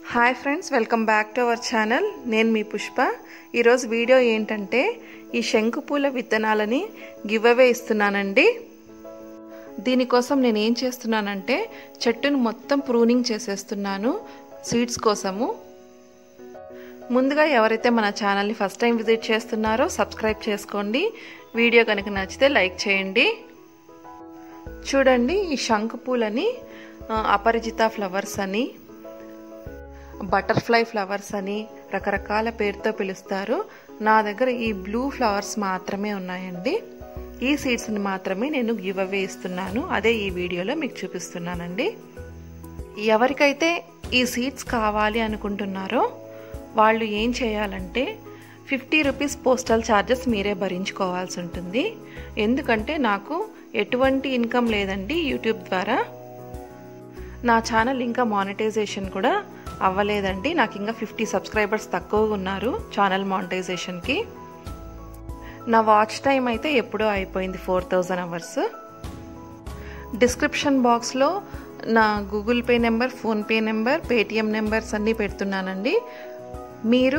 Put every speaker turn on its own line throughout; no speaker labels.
hi friends welcome back to our channel నేను మీ పుష్ప ఈరోజు వీడియో ఏంటంటే ఈ శంకు పూల విత్తనాలని గివ్ అవే ఇస్తున్నానండి దీనికోసం నేను ఏం చేస్తున్నానంటే చెట్టును మొత్తం ప్రూనింగ్ చేసేస్తున్నాను సీడ్స్ కోసము ముందుగా ఎవరైతే మన ఛానల్ని ఫస్ట్ టైం విజిట్ చేస్తున్నారో సబ్స్క్రైబ్ చేసుకోండి వీడియో కనుక నచ్చితే లైక్ చేయండి చూడండి ఈ శంకు పూలని అపరిచిత ఫ్లవర్స్ అని బటర్ఫ్లై ఫ్లవర్స్ అని రకరకాల పేరుతో పిలుస్తారు నా దగ్గర ఈ బ్లూ ఫ్లవర్స్ మాత్రమే ఉన్నాయండి ఈ సీడ్స్ని మాత్రమే నేను గివ్ అవే ఇస్తున్నాను అదే ఈ వీడియోలో మీకు చూపిస్తున్నానండి ఎవరికైతే ఈ సీడ్స్ కావాలి అనుకుంటున్నారో వాళ్ళు ఏం చేయాలంటే ఫిఫ్టీ రూపీస్ పోస్టల్ ఛార్జెస్ మీరే భరించుకోవాల్సి ఉంటుంది ఎందుకంటే నాకు ఎటువంటి ఇన్కమ్ లేదండి యూట్యూబ్ ద్వారా నా ఛానల్ ఇంకా మానిటైజేషన్ కూడా అవ్వలేదండి నాకు ఇంకా ఫిఫ్టీ సబ్స్క్రైబర్స్ తక్కువగా ఉన్నారు ఛానల్ మానిటైజేషన్కి నా వాచ్ టైం అయితే ఎప్పుడో అయిపోయింది ఫోర్ థౌజండ్ అవర్స్ డిస్క్రిప్షన్ బాక్స్లో నా Google Pay number PhonePe number Paytm numbers అన్నీ పెడుతున్నానండి మీరు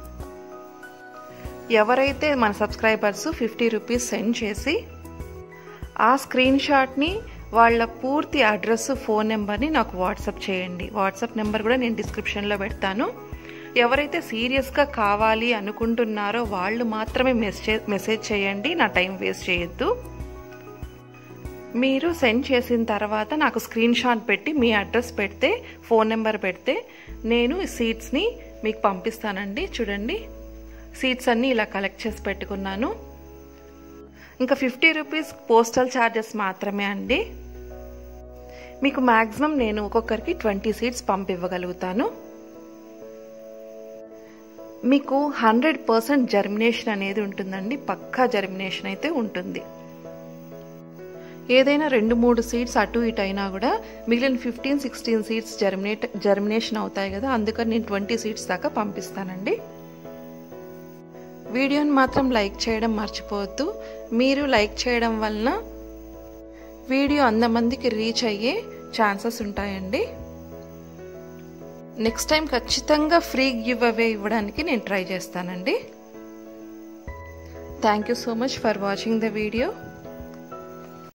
ఎవరైతే మన సబ్స్క్రైబర్స్ ఫిఫ్టీ రూపీస్ సెండ్ చేసి ఆ స్క్రీన్ షాట్ని వాళ్ళ పూర్తి అడ్రస్ ఫోన్ నెంబర్ని నాకు వాట్సాప్ చేయండి వాట్సాప్ నెంబర్ కూడా నేను డిస్క్రిప్షన్లో పెడతాను ఎవరైతే సీరియస్గా కావాలి అనుకుంటున్నారో వాళ్ళు మాత్రమే మెసేజ్ మెసేజ్ చేయండి నా టైం వేస్ట్ చేయొద్దు మీరు సెండ్ చేసిన తర్వాత నాకు స్క్రీన్ షాట్ పెట్టి మీ అడ్రస్ పెడితే ఫోన్ నెంబర్ పెడితే నేను సీట్స్ని మీకు పంపిస్తానండి చూడండి సీట్స్ అన్నీ ఇలా కలెక్ట్ చేసి పెట్టుకున్నాను ఇంకా ఫిఫ్టీ రూపీస్ పోస్టల్ ఛార్జెస్ మాత్రమే అండి మీకు మ్యాక్సిమం నేను ఒక్కొక్కరికి ట్వంటీ సీట్స్ పంపివ్వగలుగుతాను మీకు హండ్రెడ్ పర్సెంట్ జర్మినేషన్ అనేది ఉంటుందండి పక్కా జర్మినేషన్ అయితే ఉంటుంది ఏదైనా రెండు మూడు సీట్స్ అటు ఇటు అయినా కూడా మిగిలిన fifteen sixteen seeds germinate germination అవుతాయి కదా అందుకని నేను ట్వంటీ సీట్స్ దాకా పంపిస్తానండి వీడియోని మాత్రం లైక్ చేయడం మర్చిపోవద్దు మీరు లైక్ చేయడం వలన వీడియో అంతమందికి రీచ్ అయ్యే ఛాన్సెస్ ఉంటాయండి నెక్స్ట్ టైం ఖచ్చితంగా ఫ్రీ గివ్ అవే ఇవ్వడానికి నేను ట్రై చేస్తానండి thank you so much for watching the video